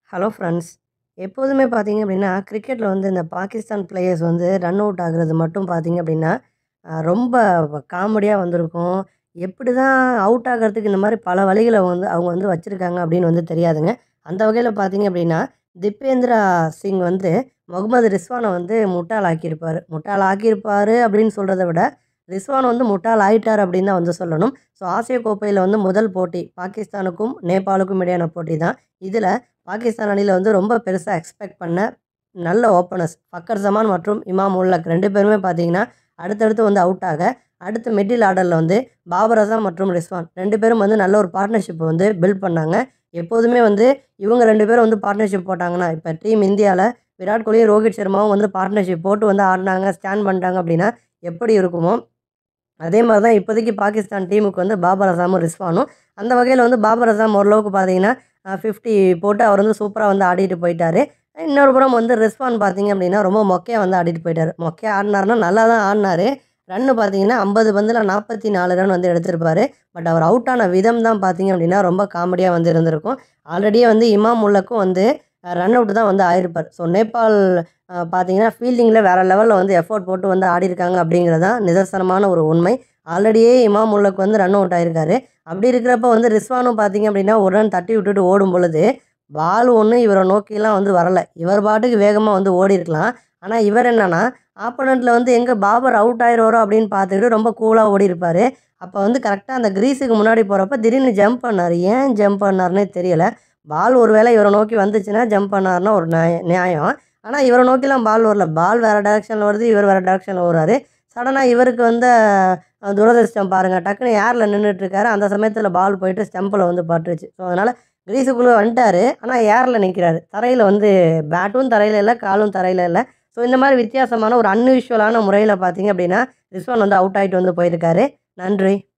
hello friends எப்போதுமே பார்த்தீங்க அப்படின்னா கிரிக்கெட்டில் வந்து இந்த பாகிஸ்தான் பிளேயர்ஸ் வந்து ரன் அவுட் ஆகுறது மட்டும் பார்த்தீங்க அப்படின்னா அஹ், ரொம்ப காமெடியாக வந்திருக்கும் எப்படி தான் அவுட் ஆகிறதுக்கு இந்த மாதிரி பல வழிகளை வந்து அவங்க வந்து வச்சுருக்காங்க அப்படின்னு வந்து தெரியாதுங்க அந்த வகையில் பார்த்தீங்க அப்படின்னா திப்பேந்திரா சிங் வந்து முகமது ரிஸ்வானை வந்து முட்டாள் ஆக்கியிருப்பார் முட்டாள் ஆக்கியிருப்பார் அப்படின்னு சொல்கிறத விட ரிஸ்வான் வந்து முட்டாள் ஆயிட்டார் அப்படின்னு தான் வந்து சொல்லணும் ஸோ ஆசிய கோப்பையில் வந்து முதல் போட்டி பாகிஸ்தானுக்கும் நேபாளுக்கும் இடையான போட்டி தான் இதில் பாகிஸ்தான் அணியில் வந்து ரொம்ப பெருசாக எக்ஸ்பெக்ட் பண்ண நல்ல ஓப்பனர்ஸ் ஃபக்கர் ஜமான் மற்றும் இமாம் உல்லக் ரெண்டு பேருமே பார்த்தீங்கன்னா அடுத்தடுத்து வந்து அவுட் ஆக அடுத்து மிடில் ஆர்டரில் வந்து பாபர் அசாம் மற்றும் ரிஸ்வான் ரெண்டு பேரும் வந்து நல்ல ஒரு பார்ட்னர்ஷிப் வந்து பில்ட் பண்ணாங்க எப்போதுமே வந்து இவங்க ரெண்டு பேரும் வந்து பார்ட்னர்ஷிப் போட்டாங்கன்னா இப்போ டீம் இந்தியாவில் விராட் கோலியும் ரோஹித் சர்மாவும் வந்து பார்ட்னர்ஷிப் போட்டு வந்து ஆடினாங்க ஸ்டாண்ட் பண்ணிட்டாங்க அப்படின்னா எப்படி இருக்குமோ அதே மாதிரி தான் இப்போதைக்கு பாகிஸ்தான் டீமுக்கு வந்து பாபர் அசாமும் ரிஸ்வானும் அந்த வகையில் வந்து பாபர் அசாம் ஓரளவுக்கு பார்த்தீங்கன்னா ஃபிஃப்டி போட்டு அவர் வந்து சூப்பராக வந்து ஆடிட்டு போயிட்டாரு இன்னொரு புறம் வந்து ரிஸ்வான் பார்த்தீங்க அப்படின்னா ரொம்ப மொக்கையாக வந்து ஆடிட்டு போயிட்டார் மொக்கையாக ஆடினார்னா நல்லா தான் ஆடினார் ரன்னு பார்த்தீங்கன்னா ஐம்பது பந்தில் நாற்பத்தி நாலு ரன் வந்து எடுத்திருப்பாரு பட் அவர் அவுட் ஆன விதம் தான் பார்த்தீங்க அப்படின்னா ரொம்ப காமெடியாக வந்து இருந்திருக்கும் ஆல்ரெடியே வந்து இமாம் உல்லக்கும் வந்து ரன் அவுட் தான் வந்து ஆயிருப்பார் ஸோ நேபாள் அஹ், பார்த்தீங்கன்னா ஃபீல்டிங்கில் வேறு லெவலில் வந்து எஃபோர்ட் போட்டு வந்து ஆடிருக்காங்க அப்படிங்கிறது தான் நிதர்சனமான ஒரு உண்மை ஆல்ரெடியே இமாம் உல்லக்கு வந்து ரன் அவுட் ஆயிருக்காரு அப்படி இருக்கிறப்ப வந்து ரிஸ்வானும் பார்த்தீங்க அப்படின்னா ஒரு ரன் தட்டி விட்டுட்டு ஓடும் பொழுது பால் ஒன்று இவரை நோக்கிலாம் வந்து வரலை இவர் பாட்டுக்கு வேகமாக வந்து ஓடி இருக்கலாம் ஆனால் இவர் என்னன்னா ஆப்போனண்ட்டில் வந்து எங்கே பாபர் அவுட் ஆயிடுவாரோ அப்படின்னு பார்த்துக்கிட்டு ரொம்ப கூலாக ஓடி இருப்பார் அப்போ வந்து கரெக்டாக அந்த க்ரீஸுக்கு முன்னாடி போகிறப்ப திடீர்னு ஜம்ப் பண்ணார் ஏன் ஜம்ப் பண்ணார்னே தெரியலை பால் ஒரு வேளை இவரை நோக்கி வந்துச்சுன்னா ஜம்ப் பண்ணார்னா ஒரு நியாய- நியாயம் ஆனால் இவரை நோக்கிலாம் பால் வரல பால் வேறு டேரெக்ஷனில் வருது இவர் வேறு டேரெக்ஷனில் வர்றாரு சடனாக இவருக்கு வந்து அஹ், துரதிர்ஷ்டம் பாருங்கள் டக்குன்னு ஏரில் நின்றுட்டுருக்காரு அந்த சமயத்தில் பால் போயிட்டு ஸ்டம்பில் வந்து பட்டுருச்சு ஸோ அதனால் கிரீஸுக்குள்ளே வந்துட்டார் ஆனால் ஏரில் நிற்கிறாரு தரையில் வந்து பேட்டும் தரையில் இல்லை காலும் தரையில் இல்லை ஸோ இந்த மாதிரி வித்தியாசமான ஒரு அன்யூஷுவலான முறையில் பார்த்தீங்க அப்படின்னா ரிஸ்வான் வந்து அவுட் ஆகிட்டு வந்து போயிருக்காரு நன்றி